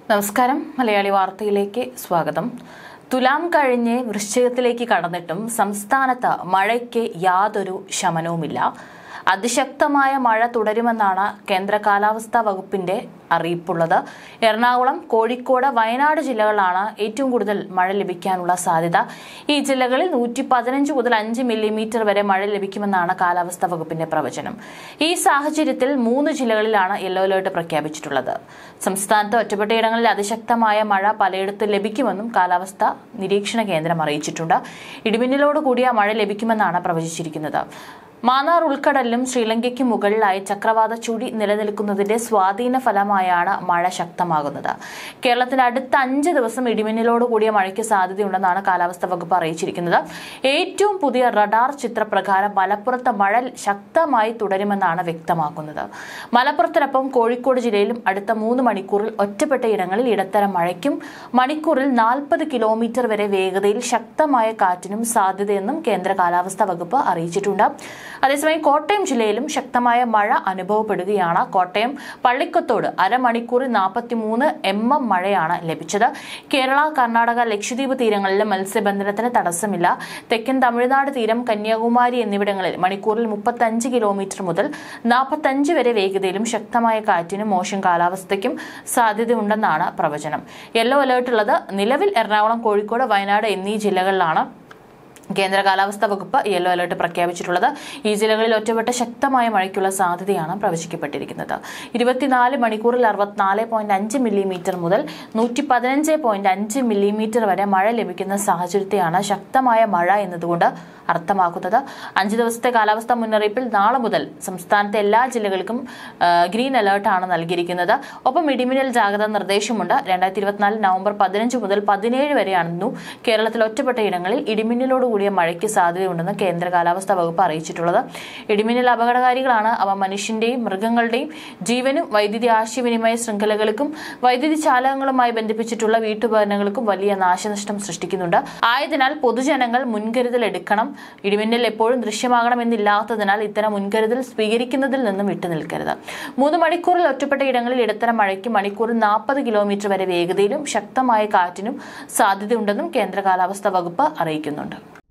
നമസ്കാരം മലയാളി വാർത്തയിലേക്ക് സ്വാഗതം തുലാം കഴിഞ്ഞ് വൃശ്ചികത്തിലേക്ക് കടന്നിട്ടും സംസ്ഥാനത്ത് മഴയ്ക്ക് യാതൊരു ശമനവുമില്ല അതിശക്തമായ മഴ തുടരുമെന്നാണ് കേന്ദ്ര കാലാവസ്ഥാ വകുപ്പിന്റെ അറിയിപ്പുള്ളത് എറണാകുളം കോഴിക്കോട് വയനാട് ജില്ലകളിലാണ് ഏറ്റവും കൂടുതൽ മഴ ലഭിക്കാനുള്ള സാധ്യത ഈ ജില്ലകളിൽ നൂറ്റി പതിനഞ്ച് മുതൽ അഞ്ച് മില്ലിമീറ്റർ വരെ മഴ ലഭിക്കുമെന്നാണ് കാലാവസ്ഥാ വകുപ്പിന്റെ പ്രവചനം ഈ സാഹചര്യത്തിൽ മൂന്ന് ജില്ലകളിലാണ് യെല്ലോ അലേർട്ട് പ്രഖ്യാപിച്ചിട്ടുള്ളത് സംസ്ഥാനത്ത് ഒറ്റപ്പെട്ടയിടങ്ങളിൽ അതിശക്തമായ മഴ പലയിടത്തും ലഭിക്കുമെന്നും കാലാവസ്ഥാ നിരീക്ഷണ കേന്ദ്രം അറിയിച്ചിട്ടുണ്ട് ഇടിമിന്നലോട് കൂടിയ മഴ ലഭിക്കുമെന്നാണ് പ്രവചിച്ചിരിക്കുന്നത് മാന്നാർ ഉൾക്കടലിലും ശ്രീലങ്കയ്ക്ക് മുകളിലായി ചക്രവാത ചുഴി നിലനിൽക്കുന്നതിന്റെ സ്വാധീന ഫലമായാണ് മഴ ശക്തമാകുന്നത് കേരളത്തിൽ അടുത്ത അഞ്ച് ദിവസം ഇടിമിന്നലോട് കൂടിയ മഴയ്ക്ക് സാധ്യതയുണ്ടെന്നാണ് കാലാവസ്ഥാ വകുപ്പ് അറിയിച്ചിരിക്കുന്നത് ഏറ്റവും പുതിയ റഡാർ ചിത്രപ്രകാരം മലപ്പുറത്ത് മഴ ശക്തമായി തുടരുമെന്നാണ് വ്യക്തമാക്കുന്നത് മലപ്പുറത്തിനൊപ്പം കോഴിക്കോട് ജില്ലയിലും അടുത്ത മൂന്ന് മണിക്കൂറിൽ ഒറ്റപ്പെട്ട ഇടങ്ങളിൽ ഇടത്തരം മഴയ്ക്കും മണിക്കൂറിൽ നാൽപ്പത് കിലോമീറ്റർ വരെ വേഗതയിൽ ശക്തമായ കാറ്റിനും സാധ്യതയെന്നും കേന്ദ്ര കാലാവസ്ഥാ വകുപ്പ് അറിയിച്ചിട്ടുണ്ട് അതേസമയം കോട്ടയം ജില്ലയിലും ശക്തമായ മഴ അനുഭവപ്പെടുകയാണ് കോട്ടയം പള്ളിക്കത്തോട് അരമണിക്കൂറിൽ നാൽപ്പത്തിമൂന്ന് എം എം മഴയാണ് ലഭിച്ചത് കേരള കർണാടക ലക്ഷദ്വീപ് തീരങ്ങളിലെ മത്സ്യബന്ധനത്തിന് തടസ്സമില്ല തെക്കൻ തമിഴ്നാട് തീരം കന്യാകുമാരി എന്നിവിടങ്ങളിൽ മണിക്കൂറിൽ മുപ്പത്തഞ്ച് കിലോമീറ്റർ മുതൽ നാൽപ്പത്തഞ്ച് വരെ വേഗതയിലും ശക്തമായ കാറ്റിനും മോശം കാലാവസ്ഥയ്ക്കും സാധ്യതയുണ്ടെന്നാണ് പ്രവചനം യെല്ലോ അലേർട്ടുള്ളത് നിലവിൽ എറണാകുളം കോഴിക്കോട് വയനാട് എന്നീ ജില്ലകളിലാണ് കേന്ദ്ര കാലാവസ്ഥാ വകുപ്പ് യെല്ലോ അലർട്ട് പ്രഖ്യാപിച്ചിട്ടുള്ളത് ഈ ജില്ലകളിൽ ഒറ്റപ്പെട്ട ശക്തമായ മഴയ്ക്കുള്ള സാധ്യതയാണ് പ്രവചിക്കപ്പെട്ടിരിക്കുന്നത് ഇരുപത്തിനാല് മണിക്കൂറിൽ അറുപത്തിനാല് പോയിന്റ് അഞ്ച് മില്ലിമീറ്റർ മുതൽ നൂറ്റി പതിനഞ്ച് പോയിന്റ് അഞ്ച് മില്ലിമീറ്റർ വരെ മഴ ലഭിക്കുന്ന സാഹചര്യത്തെയാണ് ശക്തമായ മഴ എന്നതുകൊണ്ട് അർത്ഥമാക്കുന്നത് അഞ്ച് ദിവസത്തെ കാലാവസ്ഥാ മുന്നറിയിപ്പിൽ നാളെ മുതൽ സംസ്ഥാനത്തെ എല്ലാ ജില്ലകൾക്കും ആ, ഗ്രീൻ അലേർട്ടാണ് നൽകിയിരിക്കുന്നത് ഒപ്പം ഇടിമിന്നൽ ജാഗ്രതാ നിർദ്ദേശമുണ്ട് രണ്ടായിരത്തി ഇരുപത്തിനാല് നവംബർ പതിനഞ്ച് മുതൽ പതിനേഴ് വരെയാണെന്നു കേരളത്തിൽ ഒറ്റപ്പെട്ട ഇടങ്ങളിൽ ഇടിമിന്നലോട് കൂടിയ മഴയ്ക്ക് സാധ്യതയുണ്ടെന്ന് കേന്ദ്ര കാലാവസ്ഥാ വകുപ്പ് അറിയിച്ചിട്ടുള്ളത് ഇടിമിന്നൽ അപകടകാരികളാണ് അവ മനുഷ്യന്റെയും മൃഗങ്ങളുടെയും ജീവനും വൈദ്യുതി ആശയവിനിമയ ശൃംഖലകൾക്കും വൈദ്യുതി ചാലകങ്ങളുമായി ബന്ധിപ്പിച്ചിട്ടുള്ള വീട്ടുപകരണങ്ങൾക്കും വലിയ നാശനഷ്ടം സൃഷ്ടിക്കുന്നുണ്ട് ആയതിനാൽ പൊതുജനങ്ങൾ മുൻകരുതൽ എടുക്കണം ഇടിമിന്നൽ എപ്പോഴും ദൃശ്യമാകണമെന്നില്ലാത്തതിനാൽ ഇത്തരം മുൻകരുതൽ സ്വീകരിക്കുന്നതിൽ നിന്നും വിട്ടുനിൽക്കരുത് മൂന്ന് മണിക്കൂറിൽ ഒറ്റപ്പെട്ട ഇടങ്ങളിൽ ഇടത്തരം മഴയ്ക്ക് മണിക്കൂറിൽ നാൽപ്പത് കിലോമീറ്റർ വരെ വേഗതയിലും ശക്തമായ കാറ്റിനും സാധ്യതയുണ്ടെന്നും കേന്ദ്ര കാലാവസ്ഥാ വകുപ്പ് അറിയിക്കുന്നുണ്ട്